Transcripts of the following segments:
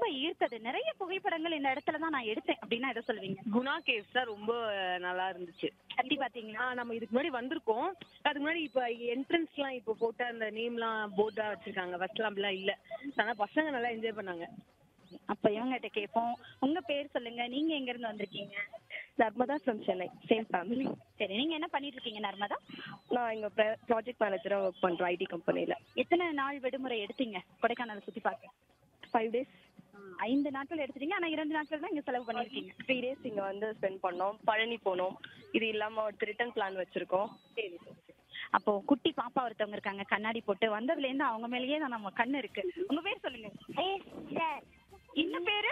ஈர்த்தது நிறைய புகைப்படங்கள் இந்த இடத்துல தான் நான் எடுத்தேன் அப்படின்னா எதை சொல்லுவீங்க குணா கேவ்ஸ் தான் ரொம்ப நல்லா இருந்துச்சு கட்டி பாத்தீங்களா ஆ, நம்ம இதுக்கு முன்னாடி வந்திருக்கோம் அதுக்கு முன்னாடி இப்ப என்ட்ரன்ஸ்லாம் இப்போ போட்ட அந்த நேம்லாம் போர்டா வச்சிருக்காங்க ஃபர்ஸ்ட்லாம் அப்படிலாம் இல்ல ஆனா பசங்க நல்லா என்ஜாய் பண்ணாங்க அப்ப இவங்ககிட்ட கேட்போம் உங்க பேர் சொல்லுங்க நீங்க எங்க இருந்து வந்திருக்கீங்க Narmada from Chennai same family சரி நீங்க என்ன பண்ணிட்டு இருக்கீங்க நர்மதா நான் இங்கே ப்ராஜெக்ட் மேனேஜராக ஒர்க் பண்ணுறோம் ஐடி கம்பெனியில் எத்தனை நாள் விடுமுறை எடுத்தீங்க கொடைக்கானல் சுத்தி பார்க்க ஃபைவ் டேஸ் ஐந்து நாட்கள் எடுத்துட்டீங்க ஆனா இரண்டு நாட்கள் தான் இங்க செலவு பண்ணிருக்கீங்க த்ரீ டேஸ் இங்கே வந்து ஸ்பெண்ட் பண்ணோம் பழனி போனோம் இது இல்லாமல் ஒரு ரிட்டர்ன் பிளான் வச்சுருக்கோம் சரி சரி சரி. அப்போ குட்டி பாப்பா ஒருத்தவங்க இருக்காங்க கண்ணாடி போட்டு வந்ததுல இருந்து அவங்க மேலேயே தான் நம்ம கண்ணு இருக்கு உங்க பேர் சொல்லுங்க என்ன பேரு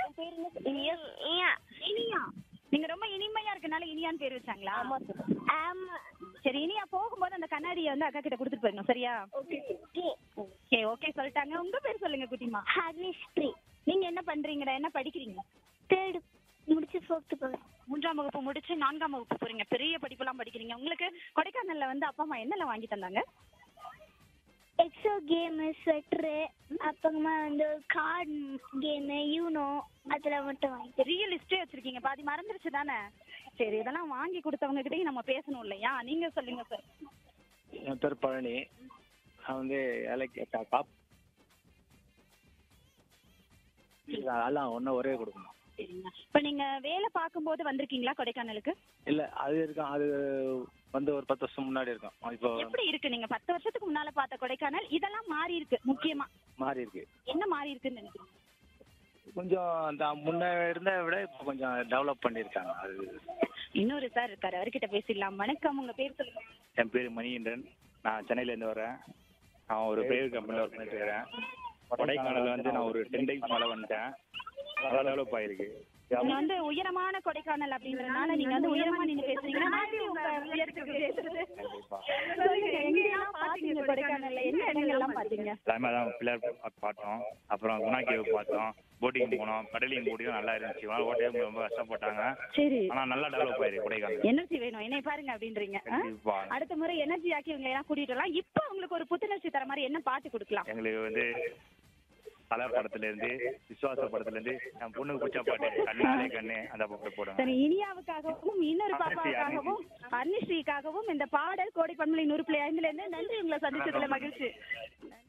இனியா நீங்க ரொம்ப இனிமையா இருக்கனால இனியான்னு பேர் வச்சாங்களா ஆமா சரி இனியா போகும்போது அந்த கண்ணாடியை வந்து அக்கா கிட்ட கொடுத்துட்டு போயிடணும் சரியா ஓகே ஓகே சொல்லிட்டாங்க உங்க பேர் சொல்லுங்க குட்டிமா ஹரிஸ்ரீ நீங்க என்ன பண்றீங்கடா என்ன படிக்கிறீங்க தேர்டு முடிச்சு ஃபோர்த்து போவேன் மூன்றாம் வகுப்பு முடிச்சு நான்காம் வகுப்பு போறீங்க பெரிய படிப்பெல்லாம் படிக்கிறீங்க உங்களுக்கு கொடைக்கானல்ல வந்து அப்பா அம்மா என்னெல்லாம் வாங்கி தந்தாங்க எக்ஸோ கேமு ஸ்வெட்ரு அப்புறமா வந்து கார்டு கேமு யூனோ அதில் மட்டும் வாங்கி பெரிய லிஸ்டே வச்சிருக்கீங்க பாதி மறந்துருச்சு தானே சரி இதெல்லாம் வாங்கி கொடுத்தவங்க கிட்டயும் நம்ம பேசணும் இல்லையா நீங்க சொல்லுங்க சார் என் பேர் பழனி நான் வந்து வேலைக்கு கா- காப் எல்லாம் ஒன்றும் ஒரே கொடுக்கணும் சரிங்க இப்ப நீங்க வேலை பார்க்கும்போது வந்திருக்கீங்களா கொடைக்கானலுக்கு இல்லை அது இருக்கும் அது வந்து ஒரு பத்து வருஷம் முன்னாடி இருக்கும் இப்போ எப்படி இருக்கு நீங்க பத்து வருஷத்துக்கு முன்னால பார்த்த கொடைக்கானல் இதெல்லாம் மாறி இருக்கு முக்கியமா மாறி இருக்கு என்ன மாறி இருக்குன்னு நினைக்கிறீங்க கொஞ்சம் அந்த முன்ன இருந்ததை விட இப்போ கொஞ்சம் டெவலப் பண்ணியிருக்காங்க அது இன்னொரு சார் இருக்காரு அவர்கிட்ட பேசிடலாம் வணக்கம் உங்க பேர் சொல்லுங்க என் பேர் மணிகண்டன் நான் சென்னையிலேருந்து வரேன் நான் ஒரு பிரைவேட் கம்பெனியில் ஒர்க் பண்ணிட்டு இருக்கிறேன் கொடைக்கானல் வந்து நான் ஒரு டென் டேஸ் மேலே வந்துட்டேன் நல்லா டெவலப் ஆயிருக்கு நீங்க வந்து உயரமான கொடைக்கானல் அப்படின்றதுனால நீங்க வந்து உயரமா நின்னு பேசுறீங்கன்னா நான் எப்படி உங்க உயரத்துக்கு பேசுறது சொல்லுங்க எங்கெல்லாம் பாத்தீங்க கொடைக்கானல்ல என்ன இடங்கள்லாம் பாத்தீங்க எல்லாமே தான் பிள்ளையார் பார்க் பார்த்தோம் அப்புறம் குணா கேவ் பார்த்தோம் போட்டிங் போனோம் கடலிங் போட்டியும் நல்லா இருந்துச்சு ஆனால் ஓட்டே ரொம்ப கஷ்டப்பட்டாங்க சரி ஆனால் நல்லா டெவலப் ஆயிருக்கு கொடைக்கானல் எனர்ஜி வேணும் என்னை பாருங்க அப்படின்றீங்க ஆ? கண்டிப்பா அடுத்த முறை எனர்ஜி ஆக்கி இவங்க எல்லாம் கூட்டிட்டு வரலாம் இப்போ உங்களுக்கு ஒரு புத்துணர்ச்சி தர மாதிரி என்ன பாட்டு கொடுக்கலாம் எங்களுக்கு வந்து தலை படத்துல இருந்து விசுவாச படத்துல இருந்து என் பொண்ணுக்கு பிடிச்ச பாட்டு கண்ணாலே கண்ணு அந்த பாட்டு போடுங்க சரி இனியாவுக்காகவும் இன்னொரு பாப்பாவுக்காகவும் அர்னிஸ்ரீக்காகவும் இந்த பாடல் கோடி பண்பலை நூறு புள்ளி ஐந்துல இருந்து நன்றி உங்களை சந்திச்சதுல மகிழ்ச்சி